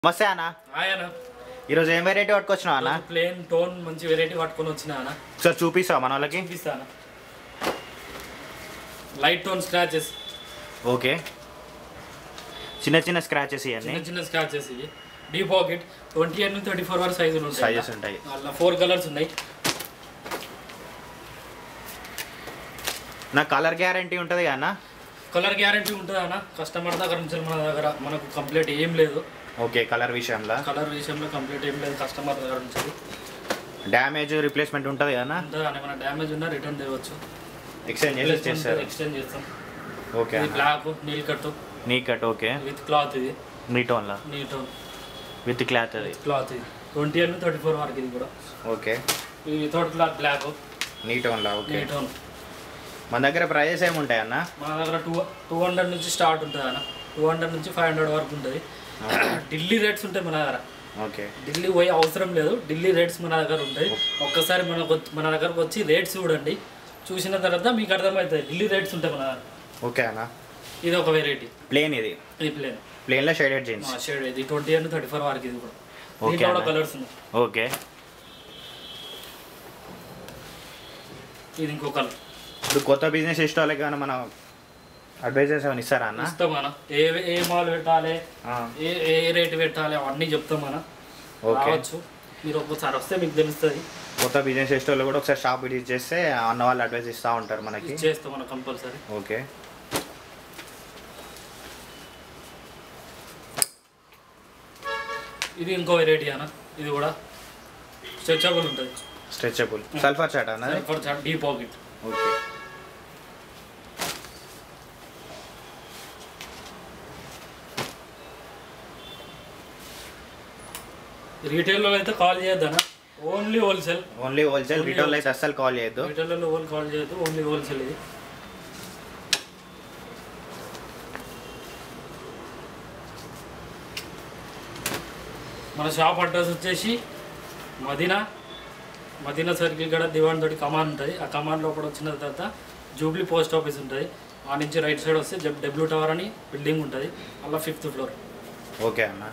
నమస్తే అన్న ఆయన ఈరోజు ఏం వెరైటీ పట్టుకొచ్చినావు అన్న ప్లేన్ టోన్ మంచి వెరైటీ పట్టుకొని వచ్చిన అన్న ఒకసారి చూపిస్తావా మన వాళ్ళకి చూపిస్తాను లైట్ టోన్ స్క్రాచెస్ ఓకే చిన్న చిన్న స్క్రాచెస్ ఇవన్నీ చిన్న చిన్న స్క్రాచెస్ ఇవి డీ పాకెట్ ట్వంటీ ఎయిట్ నుంచి థర్టీ ఫోర్ వరకు సైజులు ఉంటాయి సైజెస్ ఉంటాయి అలా ఫోర్ కలర్స్ ఉన్నాయి నా కలర్ గ్యారంటీ ఉంటుంది కదా అన్న కలర్ గ్యారంటీ ఉంటుంది అన్న కస్టమర్ దగ్గర నుంచి మన దగ్గర మనకు కంప్లీట్ ఏం లేదు ఓకే కలర్ విషయంలో కలర్ విషయంలో కంప్లీట్ ఏం లేదు కస్టమర్ దగ్గర నుంచి డ్యామేజ్ రిప్లేస్మెంట్ ఉంటుంది కదా అన్న ఉంటుంది అని మన డ్యామేజ్ ఉన్నా రిటర్న్ తేవచ్చు ఎక్స్చేంజ్ చేసి చేస్తారు ఎక్స్చేంజ్ చేస్తాం ఓకే ఇది అన్న బ్లాక్ నీల్ cut knee cut okay with cloth ఇది నీ టోన్లో నీ టోన్ విత్ క్లాత్ అది క్లాత్ ఇది ట్వంటీ ఎయిట్ థర్టీ ఫోర్ వరకు ఇది కూడా ఓకే ఇది వితౌట్ క్లాత్ బ్లాక్ నీ టోన్లో ఓకే నీ టోన్ మన దగ్గర ప్రైజెస్ ఏముంటాయి అన్న మన దగ్గర టూ టూ హండ్రెడ్ నుంచి స్టార్ట్ ఉంటుంది అన్న టూ హండ్రెడ్ నుంచి ఫైవ్ హండ్రెడ్ వరకు ఉంటుంది ఢిల్లీ రేట్స్ ఉంటాయి మన దగ్గర ఓకే ఢిల్లీ పోయే అవసరం లేదు ఢిల్లీ రేట్స్ మన దగ్గర ఉంటాయి ఒక్కసారి మనకు వచ్చి- మన దగ్గరకు వచ్చి రేట్స్ చూడండి చూసిన తర్వాత మీకు అర్థమవుతుంది ఢిల్లీ రేట్స్ ఉంటాయి మన దగ్గర ఓకే అన్న ఇది ఒక వెరైటీ ప్లేన్ ఇది ఇది ప్లేన్ ప్లేన్లో షేడెడ్ జీన్స్ షేడ్ ఇది ట్వంటీ అండ్ థర్టీ ఫోర్ వరకు ఇది కూడా Okay దీంట్లో కూడా అన్న. కలర్స్ ఉన్నాయి ఓకే ఇది ఇంకో కలర్ ఇప్పుడు కొత్త బిజినెస్ చేసే వాళ్ళకి ఏమైనా మన అడ్వైజర్స్ ఏమైనా ఇస్తారా అన్న ఇస్తాం అన్న ఏ ఏ మాల్ పెట్టాలి ఆ, ఏ ఏ రేట్ పెట్టాలి అవన్నీ చెప్తాం మన ఓకే రావచ్చు మీరు ఒక్కసారి వస్తే మీకు తెలుస్తుంది కొత్త బిజినెస్ చేసే వాళ్ళు కూడా ఒకసారి షాప్ విజిట్ చేస్తే అన్న వాళ్ళు అడ్వైస్ ఇస్తూ ఉంటారు మనకి చేస్తాం మనం కంపల్సరీ ఓకే ఇది ఇంకో వెరైటీ అన్న ఇది కూడా స్ట్రెచబుల్ ఉంటుంది స్ట్రెచబుల్ సల్ఫర్ చాట్ అన్నది ఫర్ డీ పాకెట్ ఓకే రీటైల్లో అయితే కాల్ చేయొద్దు అన్న only wholesale only wholesale retail అయితే అస్సలు కాల్ చేయొద్దు రీటైల్లో ఓన్ కాల్ చేయొద్దు ఓన్లీ హోల్సేల్ ఇది మన షాప్ అడ్రస్ వచ్చేసి మదీనా మదీనా సర్కిల్ కూడా దివాన్ తోటి కమాన్ ఉంటుంది ఆ కమాన్ లోపల వచ్చిన తర్వాత జూబ్లీ పోస్ట్ ఆఫీస్ ఉంటుంది ఆ నుంచి రైట్ సైడ్ వస్తే డబ్ల్యూ టవర్ అని బిల్డింగ్ ఉంటుంది అలా ఫిఫ్త్ ఫ్లోర్ ఓకే అన్న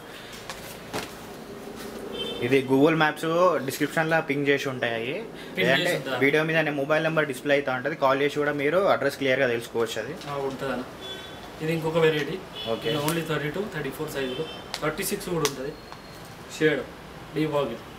ఇది గూగుల్ మ్యాప్స్ డిస్క్రిప్షన్లో పింగ్ చేసి ఉంటాయి Ping లేదంటే చేసి ఉంటాయి. వీడియో మీద మొబైల్ నెంబర్ డిస్ప్లే అవుతా ఉంటుంది కాల్ చేసి కూడా మీరు అడ్రస్ క్లియర్గా తెలుసుకోవచ్చు అది ఉంటుంది అన్న ఇది ఇంకొక variety okay only thirty two thirty four సైజులో థర్టీ సిక్స్ కూడా ఉంటుంది షేడ్ డీ బాగిల్